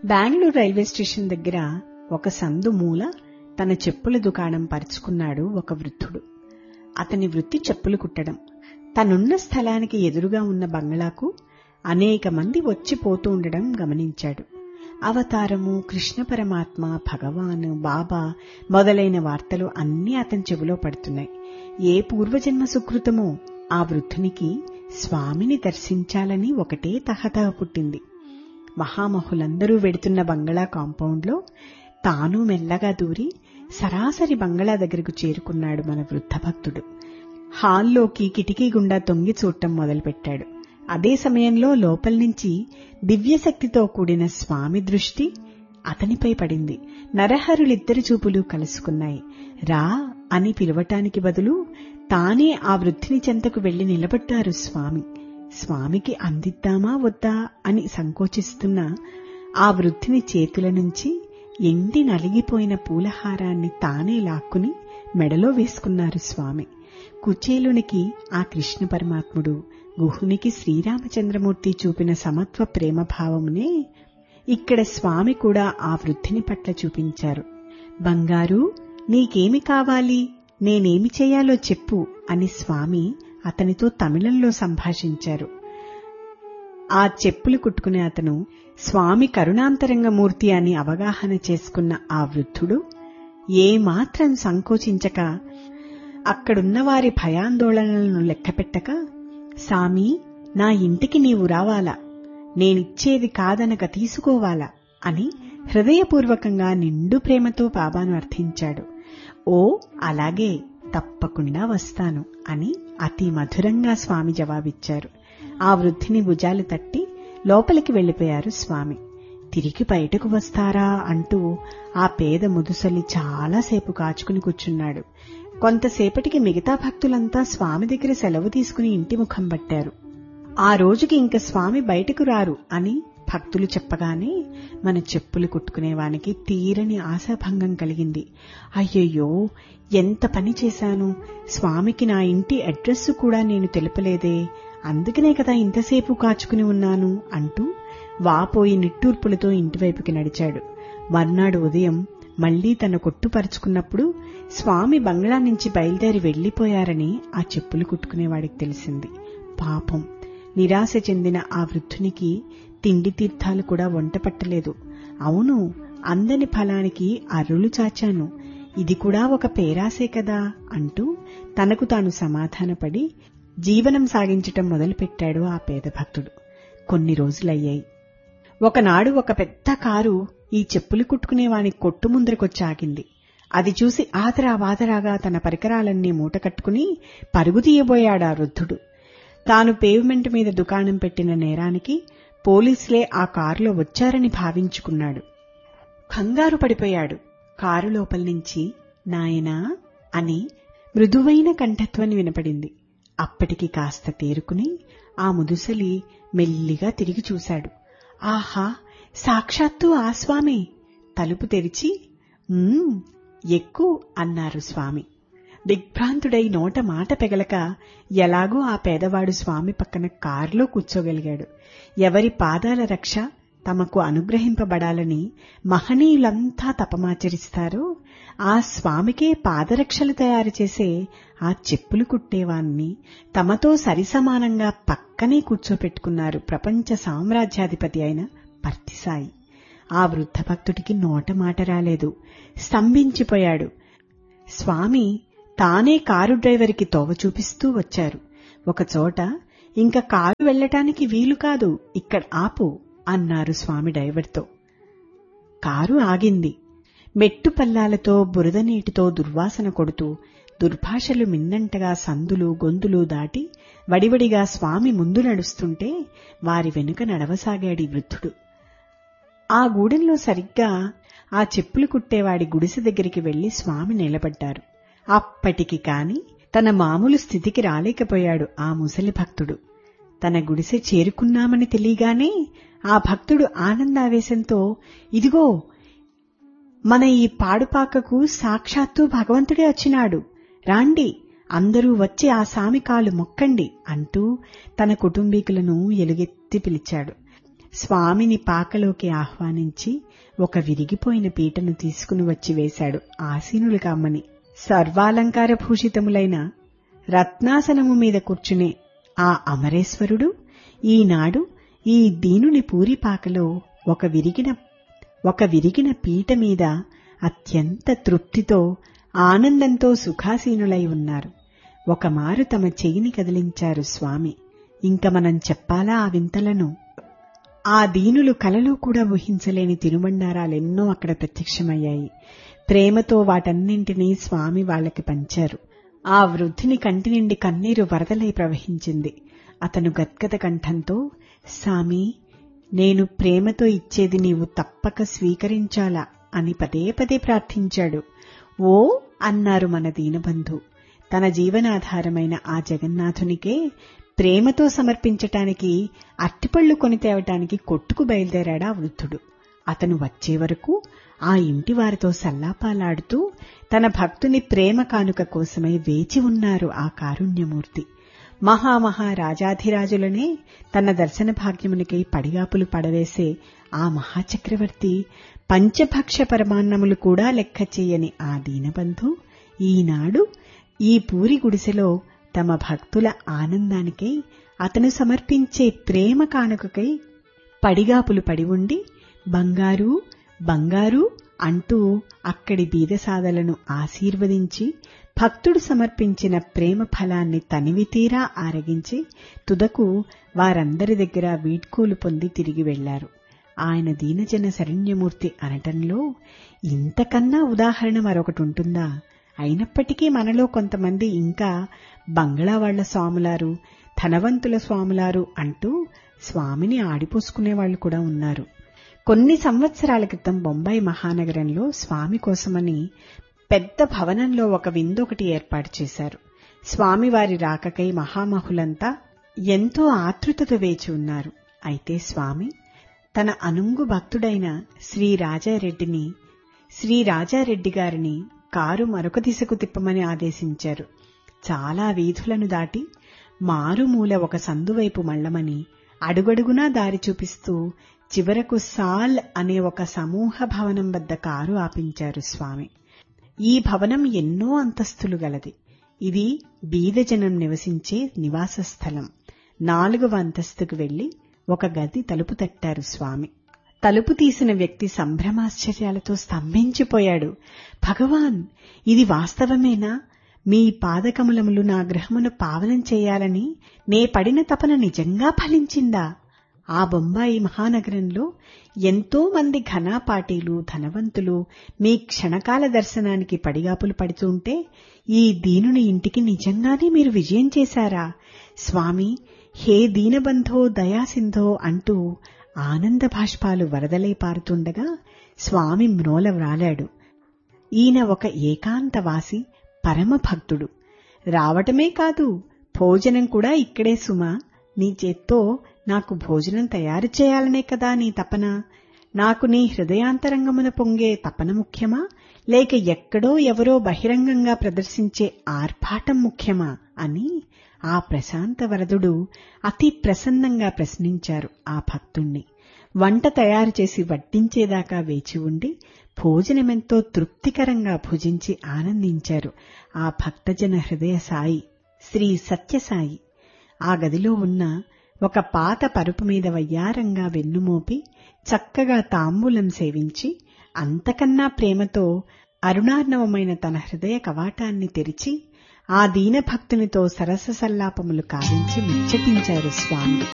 Bengaluru railway station దగ్గర ఒక సందు మూల తన చెప్పుల దుకాణం పరుచుకున్నాడు ఒక వృద్ధుడు అతని వృత్తి చెప్పులు కుట్టడం తనున్న స్థలానికి ఎదురుగా ఉన్న బంగ్లాకు అనేక మంది వచ్చి పోతూ ఉండడం గమనించాడు అవతారము కృష్ణ పరమాత్మ భగవాను బాబా మొదలైన వార్తలు అన్నీ అతని చెవిలో పడుతున్నాయి ఏ పూర్వజన్మ సుకృతమో ఆ వృద్ధునికి స్వామిని దర్శించాలని ఒకటే తహతహ పుట్టింది మహామహులందరూ వెడుతున్న బంగళా కాంపౌండ్లో తాను మెల్లగా దూరి సరాసరి బంగళా దగ్గరకు చేరుకున్నాడు మన వృద్ధ భక్తుడు హాల్లోకి కిటికీ గుండా తొంగి చూడటం మొదలుపెట్టాడు అదే సమయంలో లోపల నుంచి దివ్యశక్తితో కూడిన స్వామి దృష్టి అతనిపై పడింది నరహరులిద్దరి చూపులు కలుసుకున్నాయి రా అని పిలవటానికి బదులు తానే ఆ వృద్ధిని చెంతకు వెళ్లి నిలబడ్డారు స్వామి స్వామికి అందిద్దామా వద్దా అని సంకోచిస్తున్న ఆ వృద్ధిని చేతుల నుంచి ఎండి నలిగిపోయిన పూలహారాన్ని తానే లాక్కుని మెడలో వేసుకున్నారు స్వామి కుచేలునికి ఆ కృష్ణ పరమాత్ముడు గుహునికి శ్రీరామచంద్రమూర్తి చూపిన సమత్వ ప్రేమభావమునే ఇక్కడ స్వామి కూడా ఆ వృద్ధిని పట్ల చూపించారు బంగారు నీకేమి కావాలి నేనేమి చేయాలో చెప్పు అని స్వామి అతనితో తమిళంలో సంభాషించారు ఆ చెప్పులు కుట్టుకునే అతను స్వామి కరుణాంతరంగమూర్తి అని అవగాహన చేసుకున్న ఆ వృద్ధుడు ఏమాత్రం సంకోచించక అక్కడున్న వారి భయాందోళనలను లెక్కపెట్టక సామి నా ఇంటికి నీవు రావాలా నేనిచ్చేది కాదనక తీసుకోవాలా అని హృదయపూర్వకంగా నిండు ప్రేమతో బాబాను అర్థించాడు ఓ అలాగే తప్పకుండా వస్తాను అని అతి మధురంగా స్వామి జవాబిచ్చారు ఆ వృద్ధిని భుజాలు తట్టి లోపలికి వెళ్లిపోయారు స్వామి తిరిగి బయటకు వస్తారా అంటూ ఆ పేద ముదుసలి చాలాసేపు కాచుకుని కూర్చున్నాడు కొంతసేపటికి మిగతా భక్తులంతా స్వామి దగ్గర సెలవు తీసుకుని ఇంటి ముఖం పట్టారు ఆ రోజుకి ఇంక స్వామి బయటకు రారు అని భక్తులు చెప్పగానే మన చెప్పులు కుట్టుకునేవానికి తీరని ఆశాభంగం కలిగింది అయ్యయ్యో ఎంత పని చేశాను స్వామికి నా ఇంటి అడ్రస్ కూడా నేను తెలుపలేదే అందుకనే కదా ఇంతసేపు కాచుకుని ఉన్నాను అంటూ వాపోయి నిట్టూర్పులతో ఇంటివైపుకి నడిచాడు మర్నాడు ఉదయం మళ్లీ తన కొట్టుపరుచుకున్నప్పుడు స్వామి బంగ్లా నుంచి బయలుదేరి వెళ్లిపోయారని ఆ చెప్పులు కుట్టుకునేవాడికి తెలిసింది పాపం నిరాశ చెందిన ఆ వృద్ధునికి తిండి తీర్థాలు కూడా వంట పట్టలేదు అవును అందని ఫలానికి అర్రులు చాచాను ఇది కూడా ఒక పేరాసే కదా అంటూ తనకు తాను సమాధానపడి జీవనం సాగించటం మొదలుపెట్టాడు ఆ పేద భక్తుడు కొన్ని రోజులయ్యాయి ఒకనాడు ఒక పెద్ద కారు ఈ చెప్పులు కుట్టుకునేవాని కొట్టు ముందరకొచ్చి ఆగింది అది చూసి ఆదరా వాదరాగా తన పరికరాలన్నీ మూట కట్టుకుని పరుగు తీయబోయాడు ఆ వృద్ధుడు తాను పేవ్మెంట్ మీద దుకాణం పెట్టిన నేరానికి పోలీసులే ఆ కారులో వచ్చారని భావించుకున్నాడు కంగారు పడిపోయాడు కారు లోపల నుంచి నాయనా అని మృదువైన కంఠత్వని వినపడింది అప్పటికి కాస్త తేరుకుని ఆ ముదుసలి మెల్లిగా తిరిగి చూశాడు ఆహా సాక్షాత్తు ఆ స్వామి తలుపు తెరిచి "ఉమ్, ఎక్కు అన్నారు స్వామి దిగ్భ్రాంతుడై నోట మాట పెగలక ఎలాగో ఆ పేదవాడు స్వామి పక్కన కారులో కూర్చోగలిగాడు ఎవరి పాదాల రక్ష తమకు అనుగ్రహింపబడాలని మహనీయులంతా తపమాచరిస్తారో ఆ స్వామికే పాదరక్షలు తయారు చేసే ఆ చెప్పులు కుట్టేవాన్ని తమతో సరిసమానంగా పక్కనే కూర్చోపెట్టుకున్నారు ప్రపంచ సామ్రాజ్యాధిపతి అయిన పర్తిసాయి ఆ వృద్ధ భక్తుడికి నోట మాట రాలేదు స్తంభించిపోయాడు స్వామి తానే కారు డ్రైవర్కి తోవ చూపిస్తూ వచ్చారు ఒకచోట ఇంక కారు వెళ్లటానికి వీలు కాదు ఇక్కడ ఆపు అన్నారు స్వామి డ్రైవర్తో కారు ఆగింది మెట్టు పల్లాలతో బురద నీటితో దుర్వాసన కొడుతూ దుర్భాషలు మిన్నంటగా సందులు గొంతులు దాటి వడివడిగా స్వామి ముందు నడుస్తుంటే వారి వెనుక నడవసాగాడి వృద్ధుడు ఆ గూడెంలో సరిగ్గా ఆ చెప్పులు కుట్టేవాడి గుడిసె దగ్గరికి వెళ్లి స్వామి నిలబడ్డారు అప్పటికి కాని తన మామూలు స్థితికి రాలేకపోయాడు ఆ ముసలి భక్తుడు తన గుడిసె చేరుకున్నామని తెలియగానే ఆ భక్తుడు ఆనందావేశంతో ఇదిగో మన ఈ పాడుపాకకు సాక్షాత్తు భగవంతుడే వచ్చినాడు రాండి అందరూ వచ్చి ఆ సామి కాలు మొక్కండి అంటూ తన కుటుంబీకులను ఎలుగెత్తి పిలిచాడు స్వామిని పాకలోకి ఆహ్వానించి ఒక విరిగిపోయిన పీటను తీసుకుని వచ్చి వేశాడు ఆసీనులు కమ్మని సర్వాలంకార భూషితములైన రత్నాసనము మీద కూర్చునే ఆ అమరేశ్వరుడు ఈనాడు ఈ దీనుని పూరిపాకలో ఒక విరిగిన ఒక విరిగిన పీట మీద అత్యంత తృప్తితో ఆనందంతో సుఖాసీనులై ఉన్నారు ఒకమారు తమ చెయ్యిని కదిలించారు స్వామి ఇంక మనం చెప్పాలా ఆ వింతలను ఆ దీనులు కలలో కూడా ఊహించలేని తిరుబండారాలెన్నో అక్కడ ప్రత్యక్షమయ్యాయి ప్రేమతో వాటన్నింటినీ స్వామి వాళ్ళకి పంచారు ఆ వృద్ధిని కంటి నిండి కన్నీరు వరదలై ప్రవహించింది అతను గద్గద కంఠంతో సామి నేను ప్రేమతో ఇచ్చేది నీవు తప్పక స్వీకరించాలా అని పదే పదే ప్రార్థించాడు ఓ అన్నారు మన దీనబంధు తన జీవనాధారమైన ఆ జగన్నాథునికే ప్రేమతో సమర్పించటానికి అట్టిపళ్ళు కొని తేవటానికి కొట్టుకు బయలుదేరాడా వృద్ధుడు అతను వచ్చే వరకు ఆ ఇంటి వారితో సల్లాపాలాడుతూ తన భక్తుని ప్రేమ కానుక కోసమై వేచి ఉన్నారు ఆ కారుణ్యమూర్తి మహామహా రాజాధిరాజులనే తన దర్శన భాగ్యమునికై పడిగాపులు పడవేసే ఆ మహాచక్రవర్తి పంచభక్ష పరమాన్నములు కూడా లెక్క చేయని ఆ దీనబంధు ఈనాడు ఈ పూరి గుడిసెలో తమ భక్తుల ఆనందానికై అతను సమర్పించే ప్రేమ కానుకకై పడిగాపులు పడి ఉండి బంగారు బంగారు అంటూ అక్కడి బీదసాదలను ఆశీర్వదించి భక్తుడు సమర్పించిన ప్రేమ ఫలాన్ని తనివితీరా ఆరగించి తుదకు వారందరి దగ్గర వీడ్కోలు పొంది తిరిగి వెళ్లారు ఆయన దీనజన శరణ్యమూర్తి అనటంలో ఇంతకన్నా ఉదాహరణ మరొకటి ఉంటుందా అయినప్పటికీ మనలో కొంతమంది ఇంకా బంగ్లా వాళ్ల స్వాములారు ధనవంతుల స్వాములారు అంటూ స్వామిని ఆడిపోసుకునే వాళ్ళు కూడా ఉన్నారు కొన్ని సంవత్సరాల క్రితం బొంబాయి మహానగరంలో స్వామి కోసమని పెద్ద భవనంలో ఒక విందొకటి ఏర్పాటు చేశారు స్వామివారి రాకకై మహామహులంతా ఎంతో ఆతృతతో వేచి ఉన్నారు అయితే స్వామి తన అనుంగు భక్తుడైన శ్రీ రాజారెడ్డిని శ్రీ రాజారెడ్డి గారిని కారు మరొక దిశకు తిప్పమని ఆదేశించారు చాలా వీధులను దాటి మారుమూల ఒక సందువైపు మళ్లమని అడుగడుగునా దారి చూపిస్తూ చివరకు సాల్ అనే ఒక సమూహ భవనం వద్ద కారు ఆపించారు స్వామి ఈ భవనం ఎన్నో అంతస్తులు గలది ఇది బీదజనం నివసించే నివాస స్థలం నాలుగవ అంతస్తుకు వెళ్లి ఒక గది తలుపు తట్టారు స్వామి తలుపు తీసిన వ్యక్తి సంభ్రమాశ్చర్యాలతో స్తంభించిపోయాడు భగవాన్ ఇది వాస్తవమేనా మీ పాదకమలములు నా గ్రహమును పావనం చేయాలని నే పడిన తపన నిజంగా ఫలించిందా ఆ బొంబాయి మహానగరంలో ఎంతో మంది ఘనాపాటీలు ధనవంతులు మీ క్షణకాల దర్శనానికి పడిగాపులు పడుతుంటే ఈ దీనుని ఇంటికి నిజంగానే మీరు విజయం చేశారా స్వామి హే దీనబంధో దయాసింధో అంటూ ఆనంద భాష్పాలు వరదలై పారుతుండగా స్వామి మ్రోల వ్రాలాడు ఈయన ఒక ఏకాంతవాసి పరమ భక్తుడు రావటమే కాదు భోజనం కూడా ఇక్కడే సుమా నీ చేత్తో నాకు భోజనం తయారు చేయాలనే కదా నీ తపన నాకు నీ హృదయాంతరంగమున పొంగే తపన ముఖ్యమా లేక ఎక్కడో ఎవరో బహిరంగంగా ప్రదర్శించే ఆర్భాటం ముఖ్యమా అని ఆ ప్రశాంత వరదుడు అతి ప్రసన్నంగా ప్రశ్నించారు ఆ భక్తుణ్ణి వంట తయారు చేసి వడ్డించేదాకా వేచి ఉండి భోజనమెంతో తృప్తికరంగా భుజించి ఆనందించారు ఆ భక్తజన హృదయ సాయి శ్రీ సత్యసాయి ఆ గదిలో ఉన్న ఒక పాత పరుపు మీద వయ్యారంగా వెన్నుమోపి చక్కగా తాంబూలం సేవించి అంతకన్నా ప్రేమతో అరుణార్ణవమైన తన హృదయ కవాటాన్ని తెరిచి ఆ దీనభక్తునితో సరస సల్లాపములు కావించి ముచ్చటించారు స్వామి